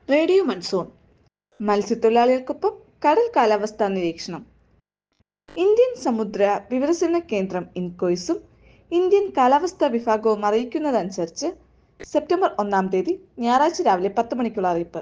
radio monsoon മത്സ്യത്തൊഴിലാളികൾക്കൊപ്പം കടൽ കാലാവസ്ഥാ നിരീക്ഷണം ഇന്ത്യൻ സമുദ്ര വിവരസേന കേന്ദ്രം ഇൻകോയ്സും ഇന്ത്യൻ കാലാവസ്ഥാ വിഭാഗവും അറിയിക്കുന്നതനുസരിച്ച് സെപ്റ്റംബർ ഒന്നാം തീയതി ഞായറാഴ്ച രാവിലെ പത്ത് മണിക്കുള്ള അറിയിപ്പ്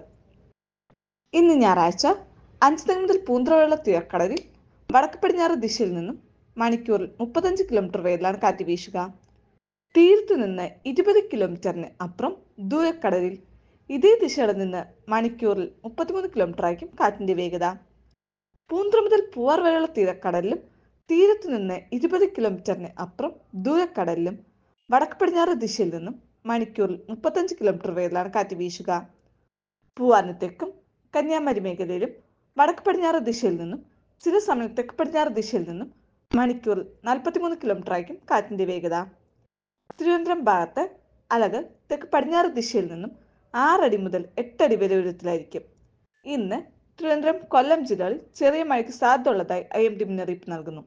ഇന്ന് ഞായറാഴ്ച അഞ്ച് മുതൽ പൂന്തറയുള്ള തീരക്കടലിൽ വടക്ക് പടിഞ്ഞാറ് ദിശയിൽ നിന്നും മണിക്കൂറിൽ മുപ്പത്തഞ്ച് കിലോമീറ്റർ വേഗത്തിലാണ് കാറ്റ് വീശുക തീരത്തു നിന്ന് ഇരുപത് കിലോമീറ്ററിന് അപ്പുറം ദൂരക്കടലിൽ ഇതേ ദിശയിൽ നിന്ന് മണിക്കൂറിൽ മുപ്പത്തിമൂന്ന് കിലോമീറ്റർ ആയിരിക്കും കാറ്റിന്റെ വേഗത പൂന്തുറ മുതൽ പൂവാർ വരെയുള്ള തീരക്കടലിലും തീരത്തു നിന്ന് ഇരുപത് കിലോമീറ്ററിന് അപ്പുറം ദൂരക്കടലിലും വടക്ക് പടിഞ്ഞാറ് ദിശയിൽ നിന്നും മണിക്കൂറിൽ മുപ്പത്തഞ്ച് കിലോമീറ്റർ വേഗത്തിലാണ് കാറ്റ് വീശുക പൂവാറിന് തെക്കും കന്യാകുമാരി മേഖലയിലും വടക്ക് പടിഞ്ഞാറ് ദിശയിൽ നിന്നും ചില സമയം തെക്ക് പടിഞ്ഞാറ് ദിശയിൽ നിന്നും മണിക്കൂറിൽ നാൽപ്പത്തിമൂന്ന് കിലോമീറ്റർ ആയിരിക്കും കാറ്റിന്റെ വേഗത തിരുവനന്തപുരം ഭാഗത്ത് അലകൾ തെക്ക് പടിഞ്ഞാറ് ദിശയിൽ നിന്നും ആറടി മുതൽ എട്ടടി വരെ ഉയരത്തിലായിരിക്കും ഇന്ന് തിരുവനന്തപുരം കൊല്ലം ജില്ലകളിൽ ചെറിയ മഴയ്ക്ക് സാധ്യതയുള്ളതായി ഐ എം ഡി മുന്നറിയിപ്പ് നൽകുന്നു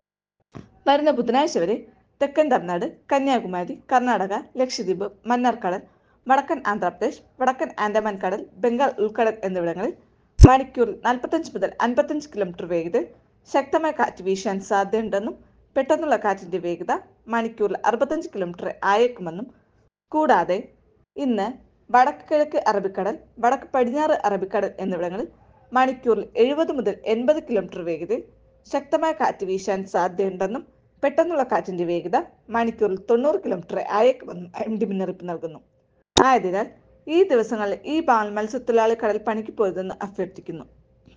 വരുന്ന ബുധനാഴ്ച വരെ തെക്കൻ തമിഴ്നാട് കന്യാകുമാരി കർണാടക ലക്ഷദ്വീപ് മന്നാർക്കടൽ വടക്കൻ ആന്ധ്രാപ്രദേശ് വടക്കൻ ആൻഡമാൻ കടൽ ബംഗാൾ ഉൾക്കടൽ എന്നിവിടങ്ങളിൽ മണിക്കൂറിൽ നാൽപ്പത്തഞ്ച് മുതൽ അൻപത്തഞ്ച് കിലോമീറ്റർ വേഗതയിൽ ശക്തമായ കാറ്റ് വീശാൻ സാധ്യതയുണ്ടെന്നും പെട്ടെന്നുള്ള കാറ്റിന്റെ വേഗത മണിക്കൂറിൽ അറുപത്തഞ്ച് കിലോമീറ്റർ ആയേക്കുമെന്നും കൂടാതെ ഇന്ന് വടക്ക് കിഴക്ക് അറബിക്കടൽ വടക്ക് പടിഞ്ഞാറ് അറബിക്കടൽ എന്നിവിടങ്ങളിൽ മണിക്കൂറിൽ എഴുപത് മുതൽ എൺപത് കിലോമീറ്റർ വേഗതയിൽ ശക്തമായ കാറ്റ് വീശാൻ സാധ്യതയുണ്ടെന്നും പെട്ടെന്നുള്ള കാറ്റിന്റെ വേഗത മണിക്കൂറിൽ തൊണ്ണൂറ് കിലോമീറ്റർ ആയേക്കുമെന്നും എം ഡി മുന്നറിയിപ്പ് നൽകുന്നു ആയതിനാൽ ഈ ദിവസങ്ങളിൽ ഈ ഭാഗങ്ങൾ മത്സ്യത്തൊഴിലാളി കടൽ പണിക്ക് പോയതെന്ന് അഭ്യർത്ഥിക്കുന്നു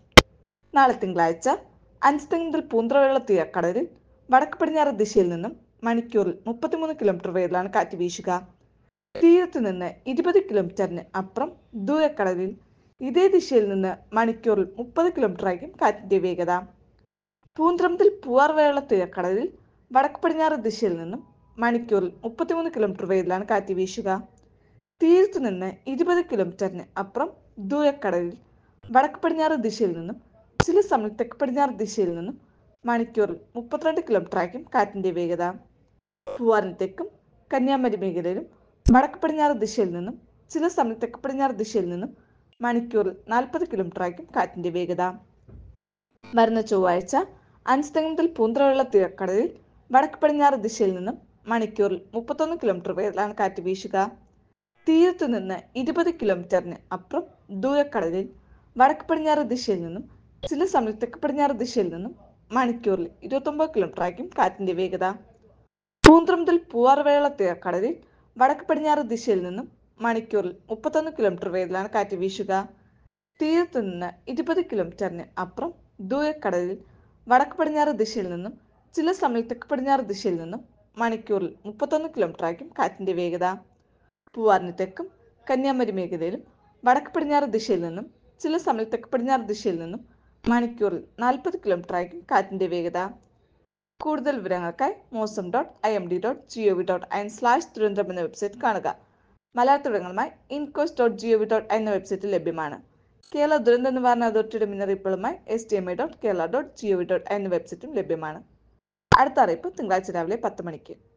നാളെ തിങ്കളാഴ്ച അഞ്ച് മുതൽ പൂന്തറവെള്ള തീരക്കടലിൽ വടക്ക് പടിഞ്ഞാറ് ദിശയിൽ നിന്നും മണിക്കൂറിൽ മുപ്പത്തിമൂന്ന് കിലോമീറ്റർ വേഗത്തിലാണ് കാറ്റ് വീശുക തീരത്ത് നിന്ന് ഇരുപത് കിലോമീറ്ററിന് അപ്പുറം ദൂരക്കടലിൽ ഇതേ ദിശയിൽ നിന്ന് മണിക്കൂറിൽ മുപ്പത് കിലോമീറ്റർ ആയിരിക്കും കാറ്റിന്റെ വേഗത പൂന്തറ മുതൽ പൂവാർ വരെയുള്ള തീരക്കടലിൽ വടക്ക് പടിഞ്ഞാറ് ദിശയിൽ നിന്നും മണിക്കൂറിൽ മുപ്പത്തിമൂന്ന് കിലോമീറ്റർ വേഗത്തിലാണ് കാറ്റ് വീശുക തീരത്തു നിന്ന് ഇരുപത് കിലോമീറ്ററിന് അപ്പുറം ദൂരക്കടലിൽ വടക്ക് പടിഞ്ഞാറ് ദിശയിൽ നിന്നും ചില സമയം തെക്ക് പടിഞ്ഞാറ് ദിശയിൽ നിന്നും മണിക്കൂറിൽ മുപ്പത്തിരണ്ട് കിലോമീറ്റർ ആയിരിക്കും കാറ്റിന്റെ വേഗത പൂവാറിന് തെക്കും കന്യാകുമാരി മേഖലയിലും വടക്ക് പടിഞ്ഞാറ് ദിശയിൽ നിന്നും ചില സമയം തെക്ക് പടിഞ്ഞാറ് ദിശയിൽ നിന്നും മണിക്കൂറിൽ നാൽപ്പത് കിലോമീറ്റർ ആയിരിക്കും കാറ്റിന്റെ വേഗത വരുന്ന ചൊവ്വാഴ്ച അഞ്ച് മുതൽ പൂന്തറയുള്ള തീരക്കടലിൽ വടക്ക് പടിഞ്ഞാറ് ദിശയിൽ നിന്നും മണിക്കൂറിൽ മുപ്പത്തൊന്ന് കിലോമീറ്റർ വേഗത്തിലാണ് കാറ്റ് വീശുക തീരത്തു നിന്ന് ഇരുപത് കിലോമീറ്ററിന് അപ്പുറം ദൂരക്കടലിൽ വടക്ക് പടിഞ്ഞാറ് ദിശയിൽ നിന്നും ചില സമയം തെക്ക് പടിഞ്ഞാറ് ദിശയിൽ നിന്നും മണിക്കൂറിൽ ഇരുപത്തൊമ്പത് കിലോമീറ്റർ ആയിരിക്കും കാറ്റിന്റെ വേഗത പൂന്തറ മുതൽ പൂവാർ വരെയുള്ള തീരക്കടലിൽ വടക്ക് പടിഞ്ഞാറ് ദിശയിൽ നിന്നും മണിക്കൂറിൽ മുപ്പത്തൊന്ന് കിലോമീറ്റർ വേഗത്തിലാണ് കാറ്റ് വീശുക തീരത്തു നിന്ന് ഇരുപത് കിലോമീറ്ററിന് അപ്പുറം ദൂരക്കടലിൽ വടക്ക് പടിഞ്ഞാറ് ദിശയിൽ നിന്നും ചില സമയം തെക്ക് പടിഞ്ഞാറ് ദിശയിൽ നിന്നും മണിക്കൂറിൽ മുപ്പത്തൊന്ന് കിലോമീറ്റർ ആയിരിക്കും കാറ്റിന്റെ വേഗത പൂവാറിന് തെക്കും കന്യാകുമാരി മേഖലയിലും വടക്ക് പടിഞ്ഞാറ് ദിശയിൽ നിന്നും ചില സമയം തെക്ക് പടിഞ്ഞാറ് ദിശയിൽ നിന്നും മണിക്കൂറിൽ നാൽപ്പത് കിലോമീറ്റർ ആയിരിക്കും കാറ്റിന്റെ വേഗത കൂടുതൽ വിവരങ്ങൾക്കായി Mausam dot I M D dot G O V dot I N slash Thiruvananthapuram എന്ന വെബ്സൈറ്റ് കാണുക മലയാള വിവരങ്ങളുമായി INCOIS dot G O V dot എന്ന വെബ്സൈറ്റിൽ ലഭ്യമാണ് കേരള ദുരന്ത നിവാരണ അതോറിറ്റിയുടെ മുന്നറിയിപ്പുകളുമായി S T M I dot Kerala dot G O V dot എന്ന വെബ്സൈറ്റും ലഭ്യമാണ് അടുത്ത അറിയിപ്പ് തിങ്കളാഴ്ച രാവിലെ പത്ത് മണിക്ക്